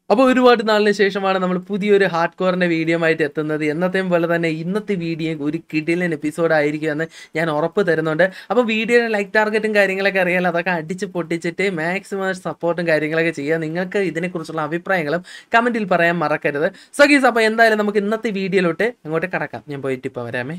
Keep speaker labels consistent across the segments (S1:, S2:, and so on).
S1: അപ്പോൾ ഒരുപാട് നാളിന് ശേഷമാണ് നമ്മൾ പുതിയൊരു ഹാർഡ് കോറിൻ്റെ വീഡിയോ ആയിട്ട് എത്തുന്നത് എന്നത്തെയും പോലെ തന്നെ ഇന്നത്തെ വീഡിയോ ഒരു കിടിലൻ എപ്പിസോഡ് ആയിരിക്കുമെന്ന് ഞാൻ ഉറപ്പ് തരുന്നുണ്ട് അപ്പോൾ വീഡിയോയുടെ ലൈക്ക് ടാർഗറ്റും കാര്യങ്ങളൊക്കെ അറിയാലോ അതൊക്കെ അടിച്ച് പൊട്ടിച്ചിട്ട് മാക്സിമം സപ്പോർട്ടും കാര്യങ്ങളൊക്കെ ചെയ്യുക നിങ്ങൾക്ക് ഇതിനെക്കുറിച്ചുള്ള അഭിപ്രായങ്ങളും കമൻറ്റിൽ പറയാൻ മറക്കരുത് സോ ഗീസ് അപ്പോൾ എന്തായാലും നമുക്ക് ഇന്നത്തെ വീഡിയോയിലോട്ട് അങ്ങോട്ട് കടക്കാം ഞാൻ പോയിട്ട് ഇപ്പോൾ വരാമേ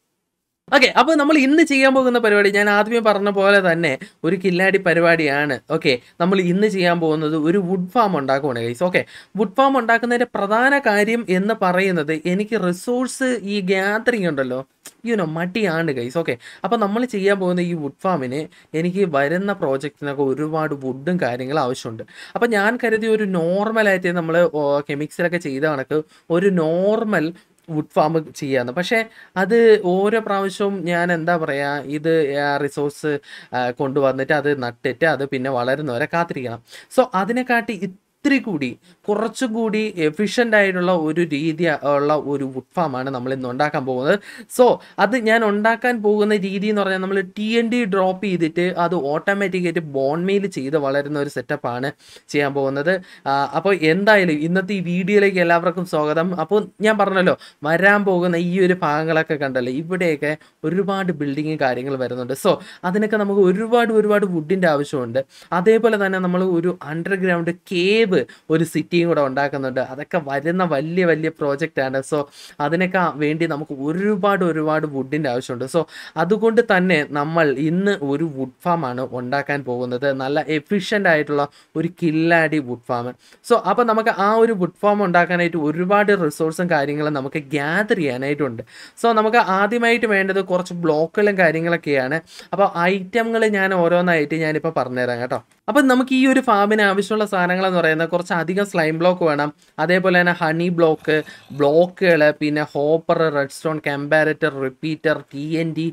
S1: ഓക്കെ അപ്പോൾ നമ്മൾ ഇന്ന് ചെയ്യാൻ പോകുന്ന പരിപാടി ഞാൻ ആദ്യമേ പറഞ്ഞ പോലെ തന്നെ ഒരു കില്ലാടി പരിപാടിയാണ് ഓക്കെ നമ്മൾ ഇന്ന് ചെയ്യാൻ പോകുന്നത് ഒരു വുഡ് ഫാം ഉണ്ടാക്കുവാണ് ഗൈസ് ഓക്കെ വുഡ് ഫാം ഉണ്ടാക്കുന്നതിൻ്റെ പ്രധാന കാര്യം എന്ന് പറയുന്നത് എനിക്ക് റിസോഴ്സ് ഈ ഗ്യാതറിങ് ഉണ്ടല്ലോ യുനോ മടിയാണ് ഗൈസ് ഓക്കെ അപ്പോൾ നമ്മൾ ചെയ്യാൻ പോകുന്ന ഈ വുഡ് ഫാമിന് എനിക്ക് വരുന്ന പ്രോജക്റ്റിനൊക്കെ ഒരുപാട് വുഡും കാര്യങ്ങളും ആവശ്യമുണ്ട് അപ്പോൾ ഞാൻ കരുതി ഒരു നോർമലായിട്ട് നമ്മൾ കെമിക്സിലൊക്കെ ചെയ്ത കണക്ക് ഒരു നോർമൽ വുഡ് ഫാം ചെയ്യാന്ന് പക്ഷേ അത് ഓരോ പ്രാവശ്യവും ഞാൻ എന്താ പറയുക ഇത് റിസോഴ്സ് കൊണ്ടുവന്നിട്ട് അത് നട്ടിട്ട് അത് പിന്നെ വളരുന്നവരെ കാത്തിരിക്കണം സോ അതിനെക്കാട്ടി ഇത്തിരി കൂടി കുറച്ചും കൂടി എഫിഷ്യൻ്റ് ആയിട്ടുള്ള ഒരു രീതി ഉള്ള ഒരു വുഡ് ഫാമാണ് നമ്മൾ ഇന്ന് ഉണ്ടാക്കാൻ പോകുന്നത് സോ അത് ഞാൻ ഉണ്ടാക്കാൻ പോകുന്ന രീതി എന്ന് പറഞ്ഞാൽ നമ്മൾ ടി എൻ ഡി ഡ്രോപ്പ് ചെയ്തിട്ട് അത് ഓട്ടോമാറ്റിക്കായിട്ട് ബോൺമെയിൽ ചെയ്ത് വളരുന്ന ഒരു സെറ്റപ്പാണ് ചെയ്യാൻ പോകുന്നത് അപ്പോൾ എന്തായാലും ഇന്നത്തെ ഈ വീഡിയോയിലേക്ക് എല്ലാവർക്കും സ്വാഗതം അപ്പോൾ ഞാൻ പറഞ്ഞല്ലോ വരാൻ പോകുന്ന ഈ ഒരു ഭാഗങ്ങളൊക്കെ കണ്ടല്ലോ ഇവിടെയൊക്കെ ഒരുപാട് ബിൽഡിങ് കാര്യങ്ങൾ വരുന്നുണ്ട് സോ അതിനൊക്കെ നമുക്ക് ഒരുപാട് ഒരുപാട് വുഡിൻ്റെ ആവശ്യമുണ്ട് അതേപോലെ തന്നെ നമ്മൾ ഒരു അണ്ടർഗ്രൗണ്ട് കേവ് ഒരു സിറ്റിയും കൂടെ ഉണ്ടാക്കുന്നുണ്ട് അതൊക്കെ വരുന്ന വലിയ വലിയ പ്രോജക്റ്റാണ് സോ അതിനൊക്കെ വേണ്ടി നമുക്ക് ഒരുപാട് ഒരുപാട് വുഡിൻ്റെ ആവശ്യമുണ്ട് സോ അതുകൊണ്ട് തന്നെ നമ്മൾ ഇന്ന് ഒരു വുഡ് ഫാമാണ് ഉണ്ടാക്കാൻ പോകുന്നത് നല്ല എഫിഷ്യൻ്റ് ആയിട്ടുള്ള ഒരു കില്ലാടി വുഡ് ഫാം സോ അപ്പോൾ നമുക്ക് ആ ഒരു വുഡ് ഫാം ഉണ്ടാക്കാനായിട്ട് ഒരുപാട് റിസോഴ്സും കാര്യങ്ങളും നമുക്ക് ഗ്യാദർ ചെയ്യാനായിട്ടുണ്ട് സോ നമുക്ക് ആദ്യമായിട്ട് വേണ്ടത് കുറച്ച് ബ്ലോക്കുകളും കാര്യങ്ങളൊക്കെയാണ് അപ്പോൾ ഐറ്റങ്ങൾ ഞാൻ ഓരോന്നായിട്ട് ഞാനിപ്പോൾ പറഞ്ഞുതരാം കേട്ടോ അപ്പം നമുക്ക് ഈ ഒരു ഫാമിന് ആവശ്യമുള്ള സാധനങ്ങൾ എന്ന് പറയുന്നത് കുറച്ച് അധികം സ്ലൈം ബ്ലോക്ക് വേണം അതേപോലെ തന്നെ ഹണി ബ്ലോക്ക് ബ്ലോക്കുകൾ പിന്നെ hopper redstone comparator repeater T N T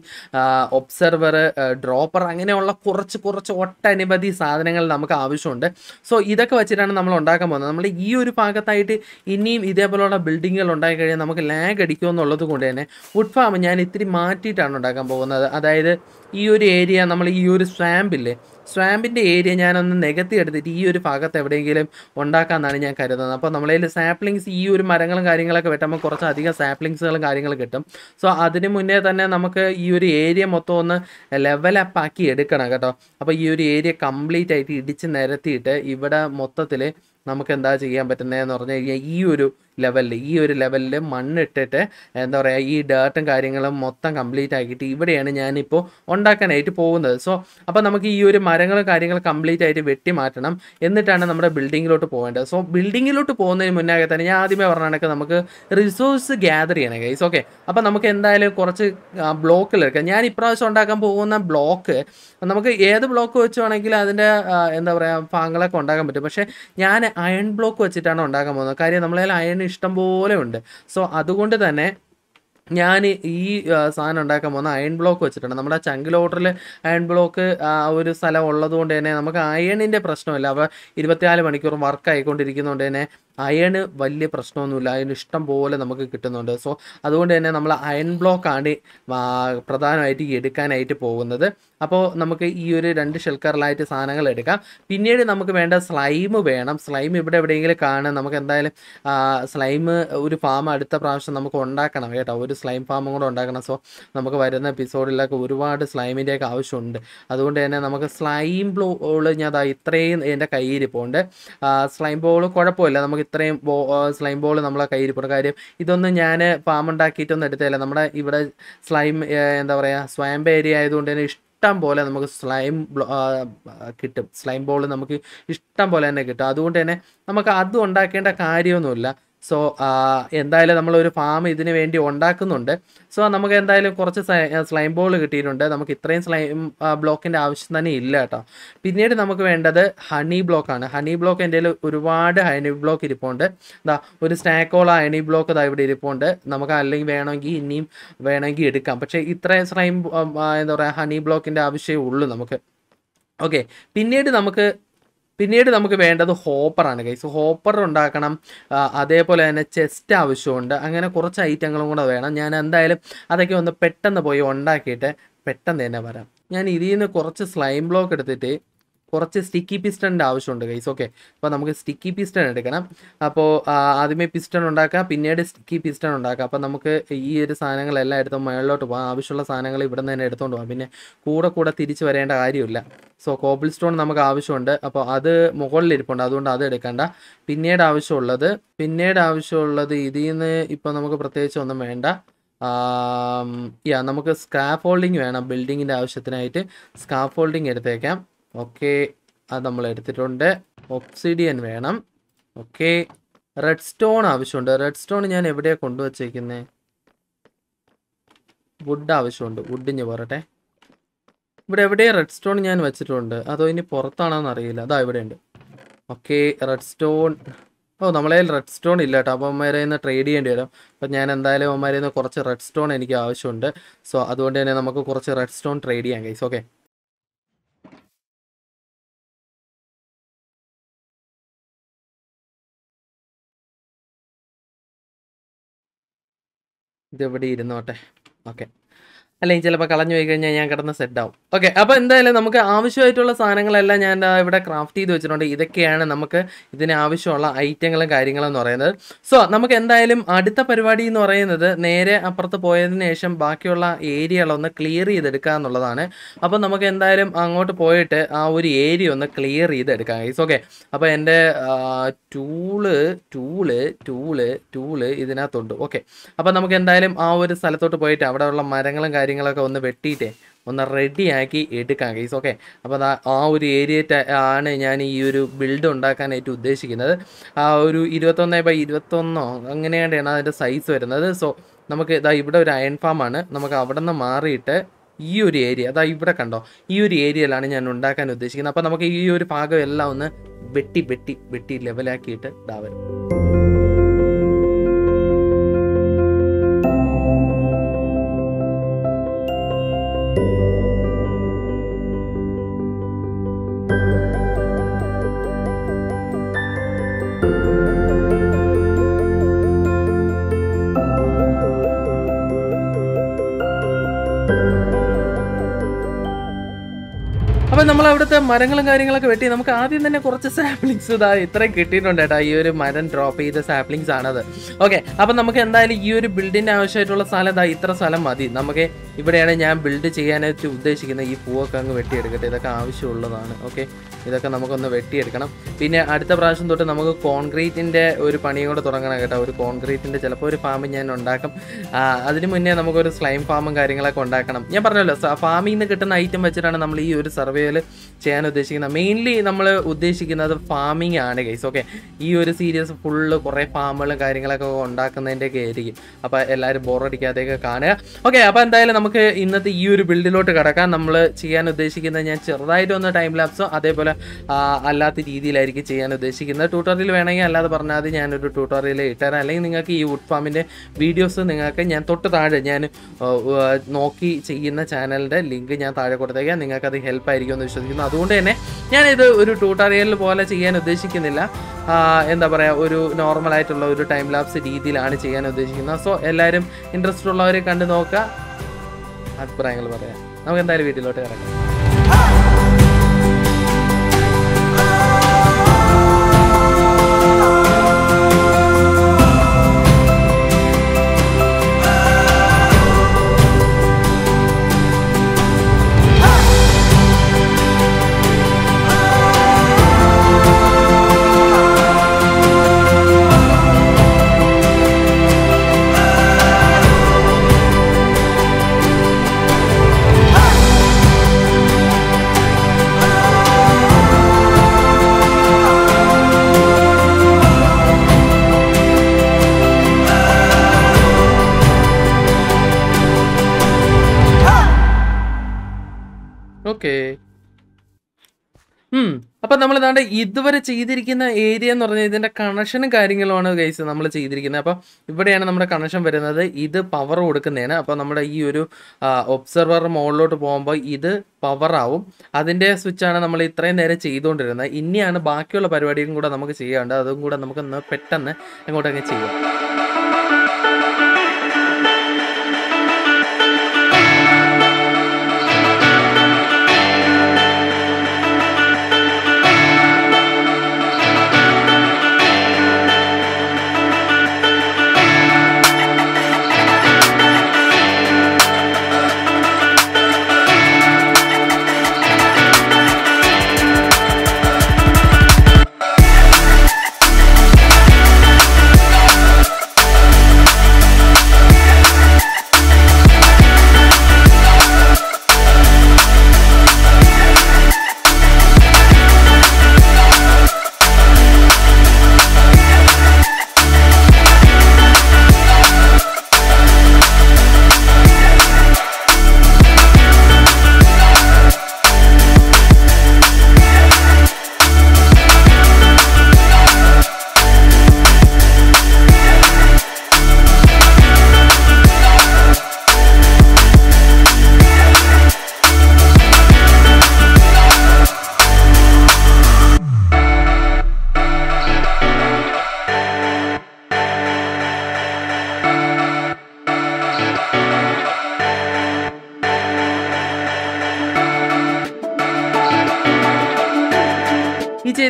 S1: observer dropper അങ്ങനെയുള്ള കുറച്ച് കുറച്ച് ഒട്ടനവധി സാധനങ്ങൾ നമുക്ക് ആവശ്യമുണ്ട് സോ ഇതൊക്കെ വെച്ചിട്ടാണ് നമ്മൾ ഉണ്ടാക്കാൻ പോകുന്നത് നമ്മൾ ഈ ഒരു ഭാഗത്തായിട്ട് ഇനിയും ഇതേപോലെയുള്ള ബിൽഡിങ്ങുകൾ ഉണ്ടായി കഴിഞ്ഞാൽ നമുക്ക് ലാഗ് അടിക്കുമെന്നുള്ളത് കൊണ്ട് തന്നെ വുഡ് ഫാം ഞാൻ ഇത്തിരി മാറ്റിയിട്ടാണ് ഉണ്ടാക്കാൻ പോകുന്നത് അതായത് ഈ ഒരു ഏരിയ നമ്മൾ ഈ ഒരു സ്വാമ്പില്ലേ സ്വാമ്പിൻ്റെ ഏരിയ ഞാനൊന്ന് നികത്തി എടുത്തിട്ട് ഈ ഒരു ഭാഗത്ത് എവിടെയെങ്കിലും ഉണ്ടാക്കാമെന്നാണ് ഞാൻ കരുതുന്നത് അപ്പോൾ നമ്മളതിൽ സാപ്ലിങ്സ് ഈ ഒരു മരങ്ങളും കാര്യങ്ങളൊക്കെ വെട്ടുമ്പോൾ കുറച്ച് അധികം സാപ്ലിങ്സുകളും കാര്യങ്ങളും കിട്ടും സോ അതിന് മുന്നേ തന്നെ നമുക്ക് ഈ ഒരു ഏരിയ മൊത്തം ഒന്ന് ലെവൽ അപ്പ് ആക്കി എടുക്കണം കേട്ടോ അപ്പോൾ ഈ ഒരു ഏരിയ കംപ്ലീറ്റ് ആയിട്ട് ഇടിച്ച് നിരത്തിയിട്ട് ഇവിടെ മൊത്തത്തിൽ നമുക്ക് എന്താ ചെയ്യാൻ പറ്റുന്നതെന്ന് പറഞ്ഞു കഴിഞ്ഞാൽ ഈ ഒരു ലെവലിൽ ഈ ഒരു ലെവലിൽ മണ്ണിട്ടിട്ട് എന്താ പറയുക ഈ ഡേർട്ടും കാര്യങ്ങളും മൊത്തം കംപ്ലീറ്റ് ആക്കിയിട്ട് ഇവിടെയാണ് ഞാനിപ്പോൾ ഉണ്ടാക്കാനായിട്ട് പോകുന്നത് സോ അപ്പോൾ നമുക്ക് ഈ ഒരു മരങ്ങളും കാര്യങ്ങളും കംപ്ലീറ്റ് ആയിട്ട് വെട്ടി മാറ്റണം എന്നിട്ടാണ് നമ്മുടെ ബിൽഡിങ്ങിലോട്ട് പോകേണ്ടത് സോ ബിൽഡിങ്ങിലോട്ട് പോകുന്നതിന് മുന്നേ തന്നെ ഞാൻ ആദ്യമേ പറഞ്ഞ കണക്ക് നമുക്ക് റിസോഴ്സ് ഗ്യാദർ ചെയ്യണം ഗൈസ് ഓക്കെ അപ്പോൾ നമുക്ക് എന്തായാലും കുറച്ച് ബ്ലോക്കിൽ എടുക്കാം ഞാൻ ഇപ്രാവശ്യം ഉണ്ടാക്കാൻ പോകുന്ന ബ്ലോക്ക് നമുക്ക് ഏത് ബ്ലോക്ക് വെച്ച് വേണമെങ്കിൽ അതിൻ്റെ എന്താ പറയുക ഭാഗങ്ങളൊക്കെ ഉണ്ടാക്കാൻ പറ്റും പക്ഷേ ഞാൻ അയൺ ബ്ലോക്ക് വെച്ചിട്ടാണ് ഉണ്ടാക്കാൻ പോകുന്നത് കാര്യം നമ്മളതിൽ അയൺ ഇഷ്ടം പോലെ ഉണ്ട് സോ അതുകൊണ്ട് തന്നെ ഞാൻ ഈ സാധനം ഉണ്ടാക്കാൻ പോകുന്ന അയൺ ബ്ലോക്ക് വെച്ചിട്ടുണ്ട് നമ്മുടെ ചങ്കിൽ ഓർഡറിൽ അയൺ ബ്ലോക്ക് ആ ഒരു സ്ഥലം ഉള്ളത് കൊണ്ട് തന്നെ നമുക്ക് അയണിൻ്റെ പ്രശ്നമില്ല അപ്പോൾ ഇരുപത്തിനാല് മണിക്കൂർ വർക്ക് ആയിക്കൊണ്ടിരിക്കുന്നതുകൊണ്ട് തന്നെ അയൺ വലിയ പ്രശ്നമൊന്നുമില്ല അതിന് ഇഷ്ടം പോലെ നമുക്ക് കിട്ടുന്നുണ്ട് സോ അതുകൊണ്ട് തന്നെ നമ്മൾ അയൺ ബ്ലോക്കാണ് പ്രധാനമായിട്ട് എടുക്കാനായിട്ട് പോകുന്നത് അപ്പോൾ നമുക്ക് ഈ ഒരു രണ്ട് ഷെൽക്കറിലായിട്ട് സാധനങ്ങൾ എടുക്കാം പിന്നീട് നമുക്ക് വേണ്ട സ്ലൈം വേണം സ്ലൈം ഇവിടെ എവിടെയെങ്കിലും കാണാൻ നമുക്ക് എന്തായാലും സ്ലൈം ഒരു ഫാം അടുത്ത പ്രാവശ്യം നമുക്ക് ഉണ്ടാക്കണം കേട്ടോ ഒരു സ്ലൈം ഫാമും കൂടെ ഉണ്ടാക്കണം സോ നമുക്ക് വരുന്ന എപ്പിസോഡിലൊക്കെ ഒരുപാട് സ്ലൈമിൻ്റെയൊക്കെ ആവശ്യമുണ്ട് അതുകൊണ്ട് തന്നെ നമുക്ക് സ്ലൈം ബോൾ ഞാൻ അതാ ഇത്രയും എൻ്റെ കയ്യിരിപ്പുണ്ട് സ്ലൈം ബോൾ കുഴപ്പമില്ല നമുക്ക് ഇത്രയും ബോ സ്ലൈം ബോൾ നമ്മളെ കയ്യിരിപ്പുണ്ട് കാര്യം ഇതൊന്നും ഞാൻ ഫാം ഉണ്ടാക്കിയിട്ടൊന്നും എടുത്തില്ല നമ്മുടെ ഇവിടെ സ്ലൈം എന്താ പറയുക സ്വയം ഏരിയ ആയതുകൊണ്ട് തന്നെ ഇഷ്ടം പോലെ നമുക്ക് സ്ലൈം കിട്ടും സ്ലൈം ബോൾ നമുക്ക് ഇഷ്ടം പോലെ തന്നെ കിട്ടും അതുകൊണ്ട് തന്നെ നമുക്ക് അത് ഉണ്ടാക്കേണ്ട കാര്യമൊന്നുമില്ല സോ എന്തായാലും നമ്മളൊരു ഫാം ഇതിന് വേണ്ടി ഉണ്ടാക്കുന്നുണ്ട് സോ നമുക്ക് എന്തായാലും കുറച്ച് സ്ലൈം ബോൾ കിട്ടിയിട്ടുണ്ട് നമുക്ക് ഇത്രയും സ്ലൈം ബ്ലോക്കിൻ്റെ ആവശ്യം തന്നെ ഇല്ല കേട്ടോ പിന്നീട് നമുക്ക് വേണ്ടത് ഹണി ബ്ലോക്കാണ് ഹണി ബ്ലോക്ക് എൻ്റെ ഒരുപാട് ഹണി ബ്ലോക്ക് ഇരിപ്പുണ്ട് ഇതാ ഒരു സ്നാക്കോള ഹണി ബ്ലോക്ക് ഇതാ ഇവിടെ ഇരിപ്പുണ്ട് നമുക്ക് അല്ലെങ്കിൽ വേണമെങ്കിൽ ഇനിയും വേണമെങ്കിൽ എടുക്കാം പക്ഷേ ഇത്രയും സ്ലൈം എന്താ പറയുക ഹണി ബ്ലോക്കിൻ്റെ ആവശ്യമേ ഉള്ളൂ നമുക്ക് ഓക്കെ പിന്നീട് നമുക്ക് പിന്നീട് നമുക്ക് വേണ്ടത് ഹോപ്പറാണ് ഗൈസ് ഹോപ്പർ ഉണ്ടാക്കണം അതേപോലെ തന്നെ ചെസ്റ്റ് ആവശ്യമുണ്ട് അങ്ങനെ കുറച്ച് ഐറ്റങ്ങളും കൂടെ വേണം ഞാൻ എന്തായാലും അതൊക്കെ ഒന്ന് പെട്ടെന്ന് പോയി ഉണ്ടാക്കിയിട്ട് പെട്ടെന്ന് തന്നെ വരാം ഞാൻ ഇതിൽ നിന്ന് കുറച്ച് സ്ലൈം ബ്ലോക്ക് എടുത്തിട്ട് കുറച്ച് സ്റ്റിക്കി പിസ്റ്റണിൻ്റെ ആവശ്യമുണ്ട് ഗൈസ് ഓക്കെ അപ്പോൾ നമുക്ക് സ്റ്റിക്കി പിസ്റ്റൺ എടുക്കണം അപ്പോൾ ആദ്യമേ പിസ്റ്റൺ ഉണ്ടാക്കാം പിന്നീട് സ്റ്റിക്കി പിസ്റ്റൺ ഉണ്ടാക്കാം അപ്പോൾ നമുക്ക് ഈ ഒരു സാധനങ്ങളെല്ലാം എടുത്ത് മുകളിലോട്ട് പോകാം ആവശ്യമുള്ള സാധനങ്ങൾ ഇവിടെ നിന്ന് തന്നെ എടുത്തുകൊണ്ട് പോകാം പിന്നെ കൂടെ കൂടെ തിരിച്ച് വരേണ്ട കാര്യമില്ല സോ കോബിൾ സ്റ്റോൺ നമുക്ക് ആവശ്യമുണ്ട് അപ്പോൾ അത് മുകളിലിരിപ്പുണ്ട് അതുകൊണ്ട് അത് എടുക്കണ്ട പിന്നീട് ആവശ്യമുള്ളത് പിന്നീട് ആവശ്യമുള്ളത് ഇതിൽ നിന്ന് ഇപ്പോൾ നമുക്ക് പ്രത്യേകിച്ച് ഒന്നും വേണ്ട യാ നമുക്ക് സ്ക്രാപ്പ് ഹോൾഡിങ് വേണം ബിൽഡിങ്ങിൻ്റെ ആവശ്യത്തിനായിട്ട് സ്കാഫ് ഹോൾഡിങ് എടുത്തേക്കാം ഓക്കെ അത് നമ്മൾ എടുത്തിട്ടുണ്ട് ഒപ്സിഡിയൻ വേണം ഓക്കെ റെഡ് സ്റ്റോൺ ആവശ്യമുണ്ട് റെഡ് സ്റ്റോൺ ഞാൻ എവിടെയാണ് കൊണ്ടുവച്ചേക്കുന്നത് വുഡ് ആവശ്യമുണ്ട് വുഡിഞ്ഞ് പോരട്ടെ ഇവിടെ എവിടെ റെഡ് സ്റ്റോൺ ഞാൻ വെച്ചിട്ടുണ്ട് അതോ ഇനി പുറത്താണോന്ന് അറിയില്ല അതാ ഇവിടെ ഉണ്ട് ഓക്കെ റെഡ് സ്റ്റോൺ ഓ നമ്മളെ റെഡ് സ്റ്റോൺ ഇല്ല കേട്ടോ അപ്പോൾ അമ്മമാരെ നിന്ന് ട്രേഡ് ചെയ്യേണ്ടി വരും അപ്പം ഞാൻ എന്തായാലും അമ്മമാരെ നിന്ന് കുറച്ച് റെഡ് സ്റ്റോൺ എനിക്ക് ആവശ്യമുണ്ട് സോ അതുകൊണ്ട് തന്നെ നമുക്ക് കുറച്ച് റെഡ് സ്റ്റോൺ ട്രേഡ് ചെയ്യാം ഗൈസ് ഓക്കെ ഇതെവിടെ ഇരുന്നോട്ടെ ഓക്കെ അല്ലെങ്കിൽ ചിലപ്പോൾ കളഞ്ഞു പോയി കഴിഞ്ഞാൽ ഞാൻ കിടന്ന് സെറ്റ് ആവും ഓക്കെ അപ്പോൾ എന്തായാലും നമുക്ക് ആവശ്യമായിട്ടുള്ള സാധനങ്ങളെല്ലാം ഞാൻ ദാ ഇവിടെ ക്രാഫ്റ്റ് ചെയ്ത് വെച്ചിട്ടുണ്ട് ഇതൊക്കെയാണ് നമുക്ക് ഇതിന് ആവശ്യമുള്ള ഐറ്റങ്ങളും കാര്യങ്ങളും എന്ന് പറയുന്നത് സോ നമുക്ക് എന്തായാലും അടുത്ത പരിപാടി എന്ന് പറയുന്നത് നേരെ അപ്പുറത്ത് പോയതിന് ശേഷം ബാക്കിയുള്ള ഏരിയകളൊന്ന് ക്ലിയർ ചെയ്തെടുക്കുക എന്നുള്ളതാണ് അപ്പോൾ നമുക്ക് എന്തായാലും അങ്ങോട്ട് പോയിട്ട് ആ ഒരു ഏരിയ ഒന്ന് ക്ലിയർ ചെയ്തെടുക്കാം ഗൈസ് ഓക്കെ അപ്പോൾ എൻ്റെ ടൂള് ടൂള് ടൂള് ടൂള് ഇതിനകത്തുണ്ട് ഓക്കെ അപ്പോൾ നമുക്ക് എന്തായാലും ആ ഒരു സ്ഥലത്തോട്ട് പോയിട്ട് അവിടെയുള്ള മരങ്ങളും കാര്യങ്ങളൊക്കെ ഒന്ന് വെട്ടിയിട്ടേ ഒന്ന് റെഡിയാക്കി എടുക്കാം ഗൈസ് ഓക്കെ അപ്പോൾ അതാ ആ ഒരു ഏരിയ ആണ് ഞാൻ ഈ ഒരു ബിൽഡ് ഉണ്ടാക്കാനായിട്ട് ഉദ്ദേശിക്കുന്നത് ആ ഒരു ഇരുപത്തൊന്ന് ബൈ ഇരുപത്തൊന്നോ അങ്ങനെയാണ് അതിൻ്റെ സൈസ് വരുന്നത് സോ നമുക്ക് ഇതാ ഇവിടെ ഒരു അയൺ ഫാമാണ് നമുക്ക് അവിടെ നിന്ന് മാറിയിട്ട് ഈ ഒരു ഏരിയ അതാ ഇവിടെ കണ്ടോ ഈ ഒരു ഏരിയയിലാണ് ഞാൻ ഉണ്ടാക്കാൻ ഉദ്ദേശിക്കുന്നത് അപ്പോൾ നമുക്ക് ഈ ഒരു ഭാഗം എല്ലാം ഒന്ന് വെട്ടി വെട്ടി വെട്ടി ലെവലാക്കിയിട്ട് ഇതാ വരും അപ്പം നമ്മൾ അവിടുത്തെ മരങ്ങളും കാര്യങ്ങളൊക്കെ വെട്ടി നമുക്ക് ആദ്യം തന്നെ കുറച്ച് സാപ്ലിങ്സ് ഇതാ ഇത്രയും കിട്ടിയിട്ടുണ്ട് കേട്ടോ ഈ ഒരു മരം ഡ്രോപ്പ് ചെയ്ത സാപ്ലിങ്സ് ആണത് ഓക്കെ അപ്പം നമുക്ക് എന്തായാലും ഈ ഒരു ബിൽഡിൻ്റെ ആവശ്യമായിട്ടുള്ള സ്ഥലം ഇതാ ഇത്ര സ്ഥലം മതി നമുക്ക് ഇവിടെയാണ് ഞാൻ ബിൽഡ് ചെയ്യാനായിട്ട് ഉദ്ദേശിക്കുന്നത് ഈ പൂവൊക്കെ അങ്ങ് വെട്ടിയെടുക്കട്ടെ ഇതൊക്കെ ആവശ്യമുള്ളതാണ് ഓക്കെ ഇതൊക്കെ നമുക്കൊന്ന് വെട്ടിയെടുക്കണം പിന്നെ അടുത്ത പ്രാവശ്യം തൊട്ട് നമുക്ക് കോൺക്രീറ്റിൻ്റെ ഒരു പണിയും കൂടെ തുടങ്ങണം കേട്ടോ ഒരു കോൺക്രീറ്റിൻ്റെ ചിലപ്പോൾ ഒരു ഫാം ഞാൻ ഉണ്ടാക്കും ആ, അതിന് മുന്നേ നമുക്കൊരു സ്ലൈം ഫാമും കാര്യങ്ങളൊക്കെ ഉണ്ടാക്കണം ഞാൻ പറഞ്ഞല്ലോ ഫാമിൽ നിന്ന് കിട്ടുന്ന ഐറ്റം വെച്ചിട്ടാണ് നമ്മൾ ഈ ഒരു സർവേയിൽ ചെയ്യാൻ ഉദ്ദേശിക്കുന്നത് മെയിൻലി നമ്മൾ ഉദ്ദേശിക്കുന്നത് ഫാമിംഗ് ആണ് ഗൈസ് ഓക്കെ ഈ ഒരു സീരീസ് ഫുള്ള് കുറേ ഫാമുകളും കാര്യങ്ങളൊക്കെ ഉണ്ടാക്കുന്നതിൻ്റെയൊക്കെ ആയിരിക്കും അപ്പോൾ എല്ലാവരും ബോറടിക്കാതെയൊക്കെ കാണുക ഓക്കെ അപ്പോൾ എന്തായാലും നമുക്ക് ഇന്നത്തെ ഈ ഒരു ബിൽഡിലോട്ട് കിടക്കാം നമ്മൾ ചെയ്യാൻ ഉദ്ദേശിക്കുന്നത് ഞാൻ ചെറുതായിട്ട് ഒന്ന് ടൈം ലാപ്സോ അതേപോലെ ആ, അല്ലാത്ത രീതിയിലായിരിക്കും ചെയ്യാൻ ഉദ്ദേശിക്കുന്നത് ട്യൂട്ടോറിയൽ വേണമെങ്കിൽ അല്ലാതെ പറഞ്ഞാൽ അത് ഞാനൊരു ട്യൂട്ടോറിയൽ ഇട്ടുതരാം അല്ലെങ്കിൽ നിങ്ങൾക്ക് ഈ വുഡ് ഫാമിൻ്റെ വീഡിയോസ് നിങ്ങൾക്ക് ഞാൻ തൊട്ട് താഴെ ഞാൻ ആ, ആ, നോക്കി ചെയ്യുന്ന ചാനലിൻ്റെ ലിങ്ക് ഞാൻ താഴെ കൊടുത്തേക്കാം നിങ്ങൾക്ക് അത് ഹെൽപ്പ് ആയിരിക്കും എന്ന് വിശ്വസിക്കുന്നു അതുകൊണ്ട് തന്നെ ഞാനിത് ഒരു ട്യൂട്ടോറിയൽ പോലെ ചെയ്യാൻ ഉദ്ദേശിക്കുന്നില്ല ആ, എന്താ പറയുക ഒരു നോർമൽ ആയിട്ടുള്ള ഒരു ടൈം ലാപ്സ് രീതിയിലാണ് ചെയ്യാൻ ഉദ്ദേശിക്കുന്നത് സോ എല്ലാവരും ഇൻട്രസ്റ്റ് ഉള്ളവരെ കണ്ടു നോക്കുക അഭിപ്രായങ്ങൾ പറയാം നമുക്ക് എന്തായാലും വീട്ടിലോട്ട് കിടക്കാം ഓക്കെ ഉം അപ്പൊ നമ്മൾ ഇതാണ്ട് ഇതുവരെ ചെയ്തിരിക്കുന്ന ഏരിയ എന്ന് പറഞ്ഞാൽ ഇതിന്റെ കണക്ഷനും കാര്യങ്ങളുമാണ് ഗൈസ് നമ്മൾ ചെയ്തിരിക്കുന്നത് അപ്പൊ ഇവിടെയാണ് നമ്മുടെ കണക്ഷൻ വരുന്നത് ഇത് പവർ കൊടുക്കുന്നതാണ് അപ്പൊ നമ്മുടെ ഈ ഒരു ഒബ്സർവർ മുകളിലോട്ട് പോകുമ്പോൾ ഇത് പവർ ആവും അതിന്റെ സ്വിച്ചാണ് നമ്മൾ ഇത്രയും നേരം ചെയ്തുകൊണ്ടിരുന്നത് ഇനിയാണ് ബാക്കിയുള്ള പരിപാടിയും കൂടെ നമുക്ക് ചെയ്യാണ്ട് അതും കൂടെ നമുക്കൊന്ന് പെട്ടെന്ന് അങ്ങോട്ടങ്ങ് ചെയ്യാം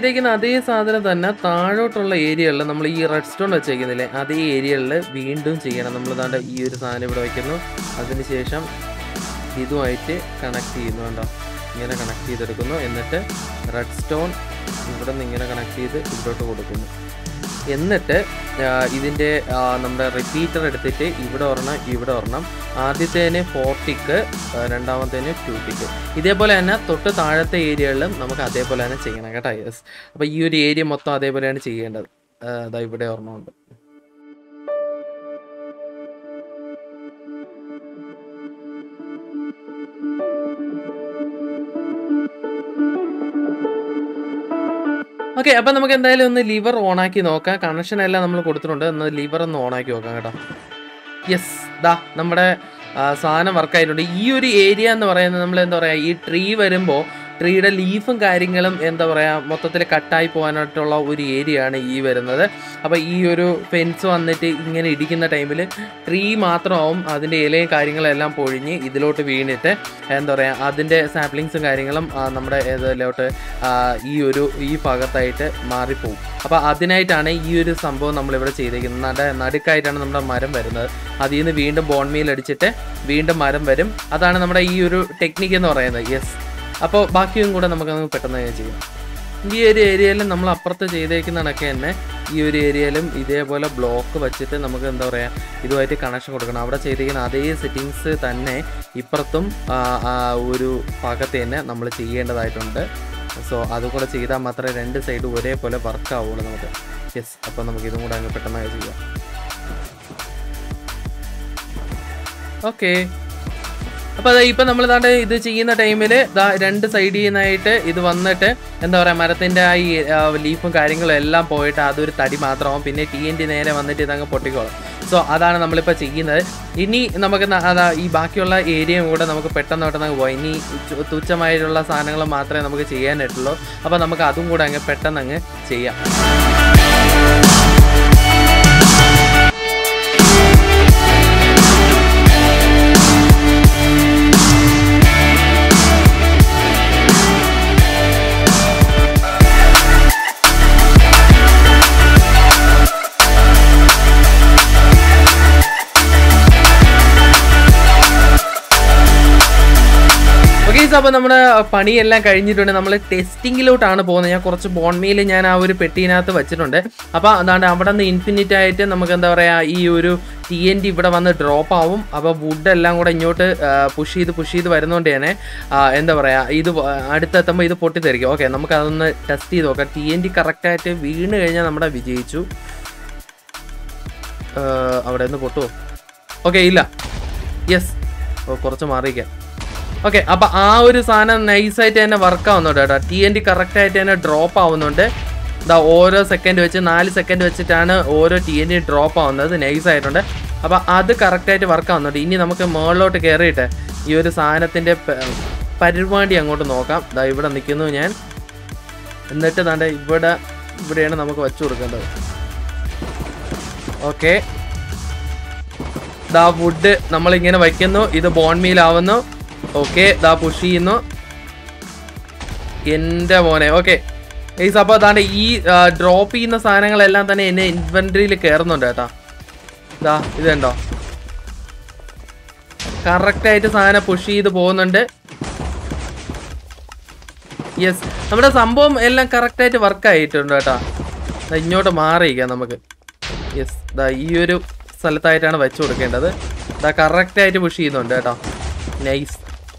S1: ചെയ്തേക്കുന്ന അതേ സാധനം തന്നെ താഴോട്ടുള്ള ഏരിയകളിൽ നമ്മൾ ഈ റെഡ് സ്റ്റോൺ വെച്ചേക്കുന്നില്ലേ അതേ ഏരിയകളിൽ വീണ്ടും ചെയ്യണം നമ്മൾ ദാണ്ട് ഈ ഒരു സാധനം ഇവിടെ വയ്ക്കുന്നു അതിനുശേഷം ഇതുമായിട്ട് കണക്ട് ചെയ്യുന്നു കണ്ടോ ഇങ്ങനെ കണക്ട് ചെയ്തെടുക്കുന്നു എന്നിട്ട് റെഡ് സ്റ്റോൺ ഇവിടെ നിന്ന് ഇങ്ങനെ കണക്ട് ചെയ്ത് ഇവിടോട്ട് കൊടുക്കുന്നു എന്നിട്ട് ആ, ഇതിൻ്റെ ആ, നമ്മുടെ റിപ്പീറ്റർ എടുത്തിട്ട് ഇവിടെ ഒരെണ്ണം ഇവിടെ ഒരെണ്ണം ആദ്യത്തേന് ഫോർ ടിക്ക് രണ്ടാമത്തേന് ടു ടിക്ക് ഇതേപോലെ തന്നെ തൊട്ട് താഴത്തെ ഏരിയകളിലും നമുക്ക് അതേപോലെ തന്നെ ചെയ്യണം കേട്ടോ യെസ് അപ്പോൾ ഈ ഒരു ഏരിയ മൊത്തം അതേപോലെയാണ് ചെയ്യേണ്ടത് ആ, ദാ ഇവിടെ ഒരെണ്ണമുണ്ട് ഓക്കെ അപ്പൊ നമുക്ക് എന്തായാലും ഒന്ന് ലിവർ ഓണാക്കി നോക്കാം കണക്ഷൻ എല്ലാം നമ്മൾ കൊടുത്തിട്ടുണ്ട് ഒന്ന് ലിവർ ഒന്ന് ഓണാക്കി നോക്കാം കേട്ടോ യെസ് ദാ നമ്മുടെ ആ, സാധനം വർക്ക് ആയിട്ടുണ്ട് ഈ ഒരു ഏരിയ എന്ന് പറയുന്നത് നമ്മൾ എന്താ പറയുക ഈ ട്രീ വരുമ്പോൾ ട്രീയുടെ ലീഫും കാര്യങ്ങളും എന്താ പറയുക മൊത്തത്തിൽ കട്ടായി പോകാനായിട്ടുള്ള ഒരു ഏരിയ ആണ് ഈ വരുന്നത് അപ്പോൾ ഈ ഒരു ഫെൻസ് വന്നിട്ട് ഇങ്ങനെ ഇടിക്കുന്ന ടൈമിൽ ട്രീ മാത്രമാവും അതിൻ്റെ ഇലയും കാര്യങ്ങളും എല്ലാം പൊഴിഞ്ഞ് ഇതിലോട്ട് വീണിട്ട് എന്താ പറയുക അതിൻ്റെ സാപ്ലിങ്സും കാര്യങ്ങളും ആ, നമ്മുടെ ഇതിലോട്ട് ആ, ഈ ഒരു ഈ ഭാഗത്തായിട്ട് മാറിപ്പോവും അപ്പോൾ അതിനായിട്ടാണ് ഈ ഒരു സംഭവം നമ്മളിവിടെ ചെയ്തേക്കുന്നത് നട നടുക്കായിട്ടാണ് നമ്മുടെ മരം വരുന്നത് അതിൽ നിന്ന് വീണ്ടും ബോൺ മീൽ അടിച്ചിട്ട് വീണ്ടും മരം വരും അതാണ് നമ്മുടെ ഈ ഒരു ടെക്നിക്ക് എന്ന് പറയുന്നത് യെസ് അപ്പോൾ ബാക്കിയും കൂടെ നമുക്കങ്ങ് പെട്ടെന്ന് തന്നെ ചെയ്യാം ഈ ഒരു ഏരിയയിലും നമ്മൾ അപ്പുറത്ത് ചെയ്തേക്കുന്ന കണക്ക് തന്നെ ഈ ഒരു ഏരിയയിലും ഇതേപോലെ ബ്ലോക്ക് വെച്ചിട്ട് നമുക്ക് എന്താ പറയുക ഇതുമായിട്ട് കണക്ഷൻ കൊടുക്കണം അവിടെ ചെയ്തിരിക്കുന്ന അതേ സെറ്റിങ്സ് തന്നെ ഇപ്പുറത്തും ആ, ആ ഒരു ഭാഗത്ത് തന്നെ നമ്മൾ ചെയ്യേണ്ടതായിട്ടുണ്ട് സോ അതുകൂടെ ചെയ്താൽ മാത്രമേ രണ്ട് സൈഡും ഒരേപോലെ വർക്ക് ആവുള്ളൂ നമുക്ക് യെസ് അപ്പോൾ നമുക്ക് ഇതും കൂടെ അങ്ങ് പെട്ടെന്നായി ചെയ്യാം ഓക്കെ അപ്പോൾ അതെ ഇപ്പം നമ്മൾ ദാണ്ട് ഇത് ചെയ്യുന്ന ടൈമിൽ ദാ രണ്ട് സൈഡിൽ നിന്നായിട്ട് ഇത് വന്നിട്ട് എന്താ പറയുക മരത്തിൻ്റെ ആ ഈ ആ, ലീഫും കാര്യങ്ങളും എല്ലാം പോയിട്ട് അതൊരു തടി മാത്രമാവും പിന്നെ ടി എൻ ടി നേരെ വന്നിട്ട് ഇതങ്ങ് പൊട്ടിക്കോളും സോ അതാണ് നമ്മളിപ്പോൾ ചെയ്യുന്നത് ഇനി നമുക്ക് ന- അതാ ഈ ബാക്കിയുള്ള ഏരിയയും കൂടെ നമുക്ക് പെട്ടെന്ന് പെട്ടെന്ന് അങ്ങ് പോകാം ഇനി തു- തുച്ഛമായിട്ടുള്ള സാധനങ്ങൾ മാത്രമേ നമുക്ക് ചെയ്യാനായിട്ടുള്ളൂ അപ്പോൾ നമുക്ക് അതും കൂടെ അങ്ങ് പെട്ടെന്ന് അങ്ങ് ചെയ്യാം ഓക്കെ അപ്പോൾ നമ്മുടെ പണിയെല്ലാം കഴിഞ്ഞിട്ടുണ്ട് നമ്മൾ ടെസ്റ്റിങ്ങിലോട്ടാണ് പോകുന്നത് ഞാൻ കുറച്ച് ബോൺമീൽ ഞാൻ ആ ഒരു പെട്ടിനകത്ത് വെച്ചിട്ടുണ്ട് അപ്പോൾ അതാണ്ട് അവിടെ നിന്ന് ഇൻഫിനിറ്റ് ആയിട്ട് നമുക്ക് എന്താ പറയുക ഈ ഒരു ടി എൻ ടി ഇവിടെ വന്ന് ഡ്രോപ്പ് ആവും അപ്പോൾ വുഡ് എല്ലാം കൂടെ ഇങ്ങോട്ട് പുഷ് ചെയ്ത് പുഷ് ചെയ്ത് വരുന്നതുകൊണ്ട് തന്നെ ആ, എന്താ പറയുക ഇത് വ- അടുത്തെത്തുമ്പോൾ ഇത് പൊട്ടിത്തെറിക്കും ഓക്കെ നമുക്ക് അതൊന്ന് ടെസ്റ്റ് ചെയ്ത് നോക്കാം ടി എൻ ടി കറക്റ്റായിട്ട് വീണ് കഴിഞ്ഞാൽ നമ്മുടെ വിജയിച്ചു ആ, അവിടെ നിന്ന് പൊട്ടുമോ ഓക്കെ ഇല്ല യെസ് ഓ കുറച്ച് മാറിയിക്കാം ഓക്കെ അപ്പൊ ആ ഒരു സാധനം നൈസായിട്ട് തന്നെ വർക്ക് ആവുന്നുണ്ട് കേട്ടോ ടി എൻ ടി കറക്റ്റ് ആയിട്ട് തന്നെ ഡ്രോപ്പ് ആവുന്നുണ്ട് ഇതാ ഓരോ സെക്കൻഡ് വെച്ച് നാല് സെക്കൻഡ് വെച്ചിട്ടാണ് ഓരോ ടി എൻ ടി ഡ്രോപ്പ് ആവുന്നത് നൈസ് ആയിട്ടുണ്ട് അപ്പൊ അത് കറക്റ്റായിട്ട് വർക്ക് ആവുന്നുണ്ട് ഇനി നമുക്ക് മുകളിലോട്ട് കയറിയിട്ട് ഈ ഒരു സാധനത്തിന്റെ പ- പരിപാടി അങ്ങോട്ട് നോക്കാം ഇതാ ഇവിടെ നിൽക്കുന്നു ഞാൻ എന്നിട്ട് ദാണ്ടെ ഇവിടെ ഇവിടെയാണ് നമുക്ക് വെച്ചു കൊടുക്കേണ്ടത് ഓക്കെ ദാ വുഡ് നമ്മളിങ്ങനെ വയ്ക്കുന്നു ഇത് ബോൺ മീൽ ആവുന്നു ഓക്കെ ദാ പുഷ് ചെയ്യുന്നു എൻ്റെ മോനെ ഓക്കെ ഏയ്സ് അപ്പോൾ അതാണ്ട് ഈ ഡ്രോപ്പ് ചെയ്യുന്ന സാധനങ്ങളെല്ലാം തന്നെ എന്നെ ഇൻവെൻട്രിയിൽ കയറുന്നുണ്ട് കേട്ടോ ഇതാ ഇത് കണ്ടോ കറക്റ്റായിട്ട് സാധനം പുഷ് ചെയ്ത് പോകുന്നുണ്ട് യെസ് നമ്മുടെ സംഭവം എല്ലാം കറക്റ്റായിട്ട് വർക്ക് ആയിട്ടുണ്ട് കേട്ടോ ദാ ഇങ്ങോട്ട് മാറിയിരിക്കാം നമുക്ക് യെസ് ദാ ഈ ഒരു സ്ഥലത്തായിട്ടാണ് വെച്ചു കൊടുക്കേണ്ടത് ദാ കറക്റ്റായിട്ട് പുഷ് ചെയ്യുന്നുണ്ട് കേട്ടോ നൈസ്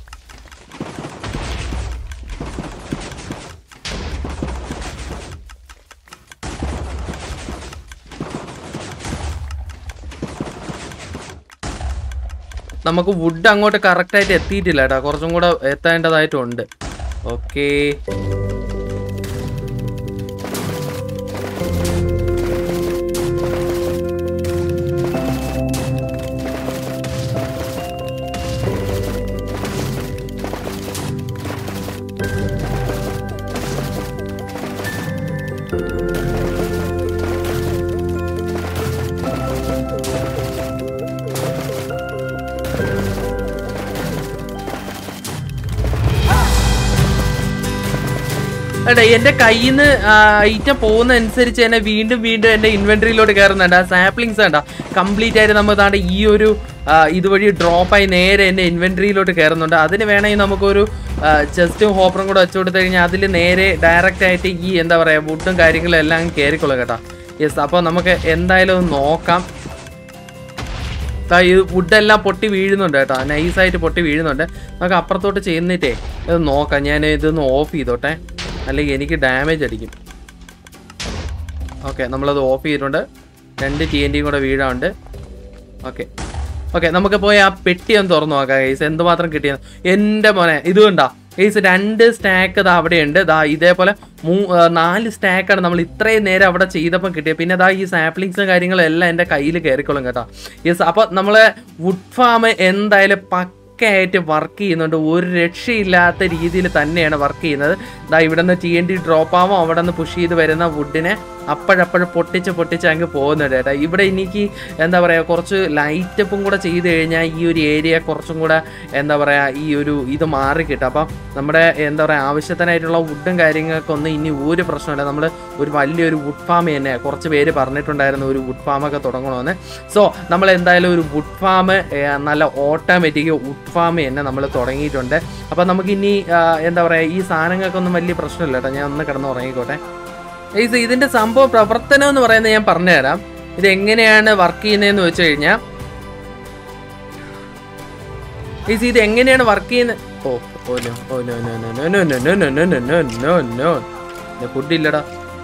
S1: നമുക്ക് വുഡ് അങ്ങോട്ട് കറക്റ്റായിട്ട് എത്തിയിട്ടില്ല കേട്ടോ കുറച്ചും കൂടെ എത്തേണ്ടതായിട്ടുണ്ട് ഓക്കേ എടാ എൻ്റെ കയ്യിൽ നിന്ന് ഐറ്റം പോകുന്ന അനുസരിച്ച് തന്നെ വീണ്ടും വീണ്ടും എൻ്റെ ഇൻവെൻട്രിയിലോട്ട് കയറുന്നുണ്ട് ആ സാപ്ലിങ്സ് വേണ്ട കംപ്ലീറ്റ് ആയിട്ട് നമ്മൾ താണ്ട് ഈ ഒരു ആ, ഇതുവഴി ഡ്രോപ്പായി നേരെ എൻ്റെ ഇൻവെൻട്രിയിലോട്ട് കയറുന്നുണ്ട് അതിന് വേണമെങ്കിൽ നമുക്കൊരു ചെസ്റ്റും ഹോപ്പറും കൂടെ വെച്ച് കൊടുത്തു കഴിഞ്ഞാൽ അതിൽ നേരെ ഡയറക്റ്റ് ആയിട്ട് ഈ എന്താ പറയുക വുഡും കാര്യങ്ങളും എല്ലാം കയറിക്കൊള്ളും കേട്ടോ യെസ് അപ്പോൾ നമുക്ക് എന്തായാലും ഒന്ന് നോക്കാം ദാ ഈ വുഡെല്ലാം പൊട്ടി വീഴുന്നുണ്ട് കേട്ടോ നൈസായിട്ട് പൊട്ടി വീഴുന്നുണ്ട് നമുക്ക് അപ്പുറത്തോട്ട് ചെയ്യുന്നിട്ടേ ഇത് നോക്കാം ഞാൻ ഇതൊന്ന് ഓഫ് ചെയ്തോട്ടെ അല്ലെങ്കിൽ എനിക്ക് ഡാമേജ് അടിക്കും ഓക്കെ നമ്മളത് ഓഫ് ചെയ്തിട്ടുണ്ട് രണ്ട് ടി എൻ ടിയും കൂടെ വീഴാണ്ട് ഓക്കെ ഓക്കെ നമുക്ക് പോയി ആ പെട്ടി ഒന്ന് തുറന്നു നോക്കാം ഗൈസ് എന്തുമാത്രം കിട്ടിയത് എൻ്റെ മോനെ ഇത് കണ്ടോ ഗൈസ് രണ്ട് സ്റ്റാക്ക് ദാ അവിടെയുണ്ട് ദാ ഇതേപോലെ മൂ ആ, നാല് സ്റ്റാക്കാണ് നമ്മൾ ഇത്രയും നേരം അവിടെ ചെയ്തപ്പം കിട്ടിയത് പിന്നെ ദാ ഈ സാപ്ലിങ്സും കാര്യങ്ങളും എല്ലാം എൻ്റെ കയ്യിൽ കയറിക്കോളും കേട്ടോ യെസ് അപ്പോൾ നമ്മൾ വുഡ് ഫാം എന്തായാലും പക്കയായിട്ട് വർക്ക് ചെയ്യുന്നുണ്ട് ഒരു രക്ഷയില്ലാത്ത രീതിയിൽ തന്നെയാണ് വർക്ക് ചെയ്യുന്നത് ദാ ഇവിടെ നിന്ന് ടി എൻ ടി ഡ്രോപ്പ് ആവും അവിടെ നിന്ന് പുഷ് ചെയ്ത് വരുന്ന വുഡിനെ അപ്പോഴപ്പോഴും പൊട്ടിച്ച് പൊട്ടിച്ച് അങ്ങ് പോകുന്നുണ്ട് കേട്ടോ ഇവിടെ എനിക്ക് എന്താ പറയുക കുറച്ച് ലൈറ്റപ്പും കൂടെ ചെയ്ത് കഴിഞ്ഞാൽ ഈ ഒരു ഏരിയ കുറച്ചും കൂടെ എന്താ പറയുക ഈ ഒരു ഇത് മാറി കിട്ടും അപ്പം നമ്മുടെ എന്താ പറയുക ആവശ്യത്തിനായിട്ടുള്ള വുഡും കാര്യങ്ങൾക്കൊന്നും ഇനി ഒരു പ്രശ്നമില്ല നമ്മൾ ഒരു വലിയൊരു വുഡ് ഫാം തന്നെ കുറച്ച് പേര് പറഞ്ഞിട്ടുണ്ടായിരുന്നു ഒരു വുഡ് ഫാമൊക്കെ തുടങ്ങണമെന്ന് സോ നമ്മൾ എന്തായാലും ഒരു വുഡ് ഫാം നല്ല ഓട്ടോമാറ്റിക് വുഡ് ഫാം തന്നെ നമ്മൾ തുടങ്ങിയിട്ടുണ്ട് അപ്പം നമുക്കിനി ആ, എന്താ പറയുക ഈ സാധനങ്ങൾക്കൊന്നും വലിയ പ്രശ്നമില്ല കേട്ടോ ഞാൻ ഒന്ന് കിടന്ന് ഉറങ്ങിക്കോട്ടെ ഏയ്സ് ഇതിന്റെ സംഭവ പ്രവർത്തനം എന്ന് പറയുന്നത് ഞാൻ പറഞ്ഞുതരാം ഇത് എങ്ങനെയാണ് വർക്ക് ചെയ്യുന്നതെന്ന് വെച്ച് കഴിഞ്ഞാൽ ഏയ്സ് ഇത് എങ്ങനെയാണ് വർക്ക് ചെയ്യുന്നത് oh oh no oh no no no no no no no no no no no no food ഇല്ലടാ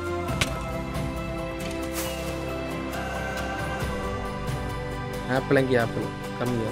S1: ആപ്പിൾ എങ്കിൽ ആപ്പിൾ കമ്മി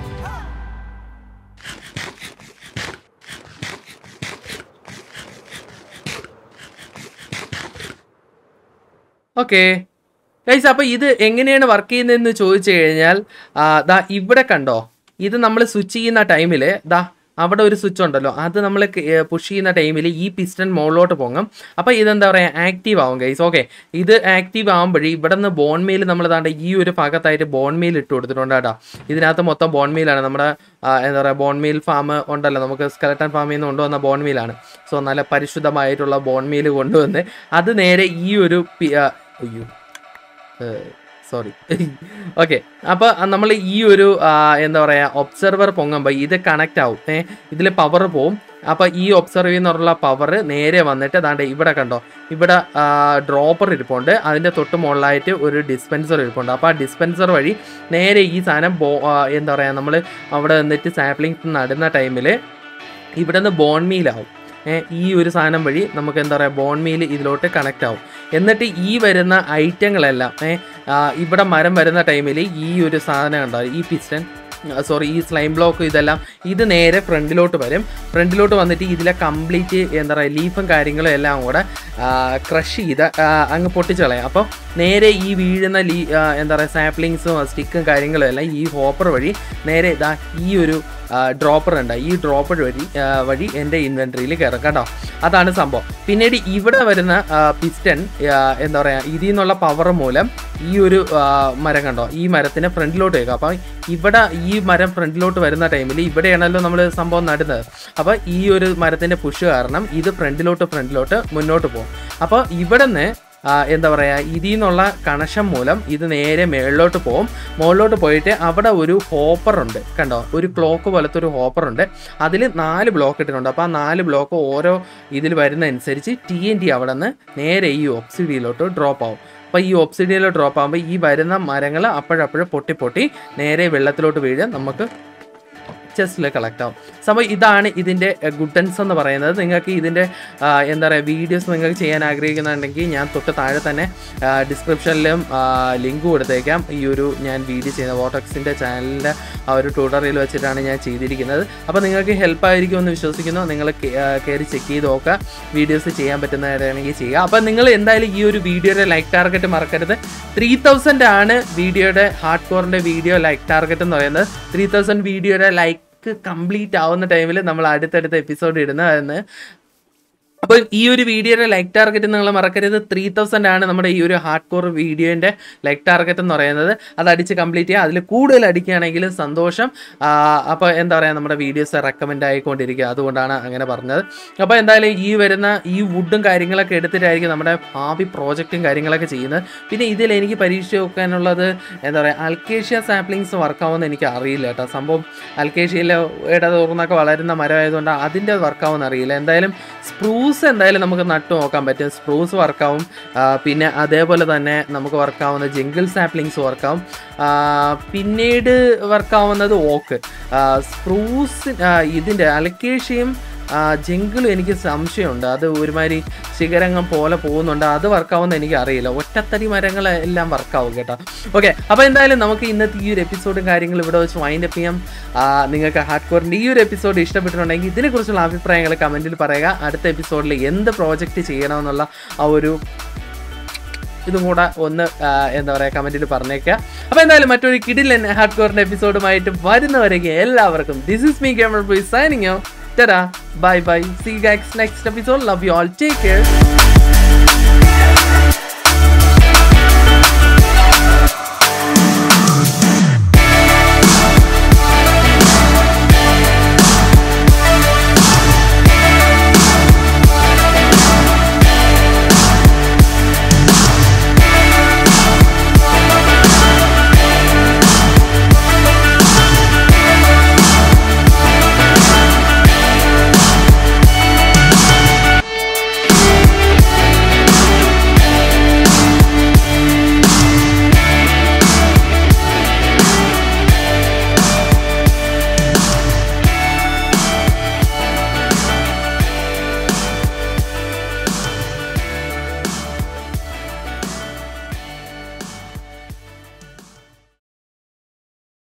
S1: ഓക്കെ ഗൈസ് അപ്പോൾ ഇത് എങ്ങനെയാണ് വർക്ക് ചെയ്യുന്നതെന്ന് ചോദിച്ചു കഴിഞ്ഞാൽ ആ, ദാ ഇവിടെ കണ്ടോ ഇത് നമ്മൾ സ്വിച്ച് ചെയ്യുന്ന ടൈമിൽ ദാ അവിടെ ഒരു സ്വിച്ച് ഉണ്ടല്ലോ അത് നമ്മൾ പുഷ് ചെയ്യുന്ന ടൈമിൽ ഈ പിസ്റ്റൺ മുകളിലോട്ട് പൊങ്ങും അപ്പോൾ ഇതെന്താ പറയുക ആക്റ്റീവ് ആവും ഗൈസ് ഓക്കെ ഇത് ആക്റ്റീവ് ആകുമ്പോഴേ ഇവിടെ നിന്ന് ബോൺ മെയിൽ നമ്മൾ താണ്ട ഈ ഒരു ഭാഗത്തായിട്ട് ബോൺ മെയിൽ ഇട്ട് കൊടുത്തിട്ടുണ്ട് കേട്ടോ ഇതിനകത്ത് മൊത്തം ബോൺ മെയിലാണ് നമ്മുടെ ആ, എന്താ പറയുക ബോൺ മെയിൽ ഫാം ഉണ്ടല്ലോ നമുക്ക് സ്കെലട്ടൺ ഫാമിൽ നിന്ന് കൊണ്ടുവന്ന ബോൺ മെയിലാണ് സോ നല്ല പരിശുദ്ധമായിട്ടുള്ള ബോൺ മെയിൽ കൊണ്ടുവന്ന് അത് നേരെ ഈ ഒരു പി- ആ, അയ്യോ സോറി ഓക്കെ അപ്പോൾ നമ്മൾ ഈ ഒരു ആ, എന്താ പറയുക ഒബ്സർവർ പൊങ്ങുമ്പോൾ ഇത് കണക്റ്റ് ആവും ഏ ഇതിൽ പവർ പോവും അപ്പോൾ ഈ ഒബ്സർവ് ചെയ്യുന്നുള്ള പവർ നേരെ വന്നിട്ട് അതാണ്ട് ഇവിടെ കണ്ടോ ഇവിടെ ഡ്രോപ്പർ ഇരിപ്പുണ്ട് അതിൻ്റെ തൊട്ട് മുകളിലായിട്ട് ഒരു ഡിസ്പെൻസർ ഇരിപ്പുണ്ട് അപ്പോൾ ആ ഡിസ്പെൻസർ വഴി നേരെ ഈ സാധനം ബോ ആ, എന്താ പറയുക നമ്മൾ അവിടെ നിന്നിട്ട് സാപ്ലിങ്സ് നടുന്ന ടൈമിൽ ഇവിടെ നിന്ന് ബോൺ മീലാവും ഏ, ഈ ഒരു സാധനം വഴി നമുക്ക് എന്താ പറയുക ബോൺ മീൽ ഇതിലോട്ട് കണക്റ്റ് ആവും എന്നിട്ട് ഈ വരുന്ന ഐറ്റങ്ങളെല്ലാം ഏ, ആ, ഇവിടെ മരം വരുന്ന ടൈമിൽ ഈ ഒരു സാധനം ഉണ്ടാവും ഈ പിസ്റ്റൻ സോറി ഈ സ്ലൈം ബ്ലോക്ക് ഇതെല്ലാം ഇത് നേരെ ഫ്രണ്ടിലോട്ട് വരും ഫ്രണ്ടിലോട്ട് വന്നിട്ട് ഇതിലെ കംപ്ലീറ്റ് എന്താ പറയുക ലീഫും കാര്യങ്ങളും എല്ലാം കൂടെ ക്രഷ് ചെയ്ത് ആ, അങ്ങ് പൊട്ടിച്ച് കളയാം അപ്പോൾ നേരെ ഈ വീഴുന്ന ലീ ആ, എന്താ പറയുക സാപ്ലിങ്സും സ്റ്റിക്കും കാര്യങ്ങളും എല്ലാം ഈ ഹോപ്പർ വഴി നേരെ ഇതാ ഈ ഒരു ഡ്രോപ്പർ ഉണ്ട് ഈ ഡ്രോപ്പർ വഴി ആ, വഴി എൻ്റെ ഇൻവെൻട്രിയിൽ കയറും കേട്ടോ അതാണ് സംഭവം പിന്നീട് ഇവിടെ വരുന്ന പിസ്റ്റൺ എന്താ പറയുക ഇതിൽ നിന്നുള്ള പവർ മൂലം ഈ ഒരു ആ, മരം കണ്ടോ ഈ മരത്തിന് ഫ്രണ്ടിലോട്ട് വെക്കുക അപ്പോൾ ഇവിടെ ഈ മരം ഫ്രണ്ടിലോട്ട് വരുന്ന ടൈമിൽ ഇവിടെയാണല്ലോ നമ്മൾ സംഭവം നടുന്നത് അപ്പോൾ ഈ ഒരു മരത്തിൻ്റെ പുഷ് കാരണം ഇത് ഫ്രണ്ടിലോട്ട് ഫ്രണ്ടിലോട്ട് മുന്നോട്ട് പോകും അപ്പോൾ ഇവിടെ നിന്ന് ആ, എന്താ പറയുക ഇതിൽ നിന്നുള്ള കണക്ഷൻ മൂലം ഇത് നേരെ മേളിലോട്ട് പോകും മുകളിലോട്ട് പോയിട്ട് അവിടെ ഒരു ഹോപ്പർ ഉണ്ട് കണ്ടോ ഒരു ക്ലോക്ക് പോലത്തെ ഒരു ഹോപ്പർ ഉണ്ട് അതിൽ നാല് ബ്ലോക്ക് ഇട്ടിട്ടുണ്ട് അപ്പോൾ ആ നാല് ബ്ലോക്ക് ഓരോ ഇതിൽ വരുന്ന അനുസരിച്ച് ടി എൻ ടി അവിടെ നിന്ന് നേരെ ഈ ഒബ്സിഡിയിലോട്ട് ഡ്രോപ്പ് ആവും അപ്പോൾ ഈ ഒബ്സിഡിയിൽ ഡ്രോപ്പ് ആകുമ്പോൾ ഈ വരുന്ന മരങ്ങൾ അപ്പോഴപ്പോഴും പൊട്ടി പൊട്ടി നേരെ വെള്ളത്തിലോട്ട് വീഴുക നമുക്ക് ചെസ്റ്റിൽ കളക്ട് ആവും സംഭവം ഇതാണ് ഇതിൻ്റെ ഗുഡൻസ് എന്ന് പറയുന്നത് നിങ്ങൾക്ക് ഇതിൻ്റെ ആ, എന്താ പറയുക വീഡിയോസ് നിങ്ങൾക്ക് ചെയ്യാൻ ആഗ്രഹിക്കുന്നുണ്ടെങ്കിൽ ഞാൻ തൊട്ട് താഴെ തന്നെ ഡിസ്ക്രിപ്ഷനിലും ലിങ്ക് കൊടുത്തേക്കാം ഈ ഒരു ഞാൻ വീഡിയോ ചെയ്യുന്ന വോട്ടക്സിൻ്റെ ചാനലിൻ്റെ ആ ഒരു ട്യൂട്ടോറിയൽ വെച്ചിട്ടാണ് ഞാൻ ചെയ്തിരിക്കുന്നത് അപ്പോൾ നിങ്ങൾക്ക് ഹെൽപ്പ് ആയിരിക്കുമെന്ന് വിശ്വസിക്കുന്നു നിങ്ങൾ കയറി ചെക്ക് ചെയ്ത് നോക്കുക വീഡിയോസ് ചെയ്യാൻ പറ്റുന്നവരാണെങ്കിൽ ചെയ്യുക അപ്പോൾ നിങ്ങൾ എന്തായാലും ഈ ഒരു വീഡിയോയുടെ ലൈക്ക് ടാർഗറ്റ് മറക്കരുത് ത്രീ തൗസൻഡ് ആണ് വീഡിയോയുടെ ഹാർഡ് കോറിൻ്റെ വീഡിയോ ലൈക്ക് ടാർഗറ്റ് എന്ന് പറയുന്നത് ത്രീ തൗസൻഡ് വീഡിയോയുടെ ലൈക്ക് കംപ്ലീറ്റ് ആവുന്ന ടൈമിൽ നമ്മൾ അടുത്തടുത്ത എപ്പിസോഡ് ഇടുന്നതെന്ന് അപ്പോൾ ഈ ഒരു വീഡിയോയുടെ ലൈക്ക് ടാർഗറ്റ് നിങ്ങൾ മറക്കരുത് ത്രീ തൗസൻഡ് ആണ് നമ്മുടെ ഈ ഒരു ഹാർഡ് കോർ വീഡിയോൻ്റെ ലൈക്ക് ടാർഗറ്റ് എന്ന് പറയുന്നത് അത് അടിച്ച് കംപ്ലീറ്റ് ചെയ്യുക അതിൽ കൂടുതൽ അടിക്കുകയാണെങ്കിൽ സന്തോഷം അപ്പോൾ എന്താ പറയുക നമ്മുടെ വീഡിയോസ് റെക്കമെൻഡ് ആയിക്കൊണ്ടിരിക്കുക അതുകൊണ്ടാണ് അങ്ങനെ പറഞ്ഞത് അപ്പോൾ എന്തായാലും ഈ വരുന്ന ഈ വുഡും കാര്യങ്ങളൊക്കെ എടുത്തിട്ടായിരിക്കും നമ്മുടെ ഭാവി പ്രോജക്റ്റും കാര്യങ്ങളൊക്കെ ചെയ്യുന്നത് പിന്നെ ഇതിൽ എനിക്ക് പരീക്ഷ വെക്കാനുള്ളത് എന്താ പറയുക അൽക്കേഷ്യ സാപ്ലിങ്സ് വർക്കാവുമെന്ന് എനിക്ക് അറിയില്ല കേട്ടോ സംഭവം അൽക്കേഷ്യയിൽ ഇടതൂർന്നൊക്കെ വളരുന്ന മരമായതുകൊണ്ട് അതിൻ്റെ വർക്കാവുമെന്ന് അറിയില്ല എന്തായാലും സ്പ്രൂസ് എന്തായാലും നമുക്ക് നട്ടു നോക്കാൻ പറ്റും സ്പ്രൂസ് വർക്കാവും ആ, പിന്നെ അതേപോലെ തന്നെ നമുക്ക് വർക്കാവുന്ന ജംഗിൾ സാപ്ലിങ്സ് വർക്കാവും ആ, പിന്നീട് വർക്കാവുന്നത് ഓക്ക് സ്പ്രൂസ് ഇതിൻ്റെ അലക്കേഷ്യയും ജംഗിളും എനിക്ക് സംശയമുണ്ട് അത് ഒരുമാതിരി ശിഖരങ്ങൾ പോലെ പോകുന്നുണ്ട് അത് വർക്കാവുമെന്ന് എനിക്ക് അറിയില്ല ഒറ്റത്തടി മരങ്ങൾ എല്ലാം വർക്കാവും കേട്ടോ ഓക്കെ അപ്പോൾ എന്തായാലും നമുക്ക് ഇന്നത്തെ ഈ ഒരു എപ്പിസോഡും കാര്യങ്ങളും ഇവിടെ വെച്ച് വൈൻഡ് അപ്പ് ചെയ്യാം ആ, നിങ്ങൾക്ക് ഹാർഡ് കോറിൻ്റെ ഈ ഒരു എപ്പിസോഡ് ഇഷ്ടപ്പെട്ടിട്ടുണ്ടെങ്കിൽ ഇതിനെക്കുറിച്ചുള്ള അഭിപ്രായങ്ങൾ കമൻറ്റിൽ പറയുക അടുത്ത എപ്പിസോഡിൽ എന്ത് പ്രോജക്റ്റ് ചെയ്യണമെന്നുള്ള ആ ഒരു ഇതും കൂടെ ഒന്ന് ആ, എന്താ പറയുക കമൻറ്റിൽ പറഞ്ഞേക്കുക അപ്പോൾ എന്തായാലും മറ്റൊരു കിടിലൻ ഹാർഡ് കോറിൻ്റെ എപ്പിസോഡുമായിട്ട് വരുന്നവരേക്ക് എല്ലാവർക്കും this is me camera boy signing ടാ bye bye see guys next episode love you all take care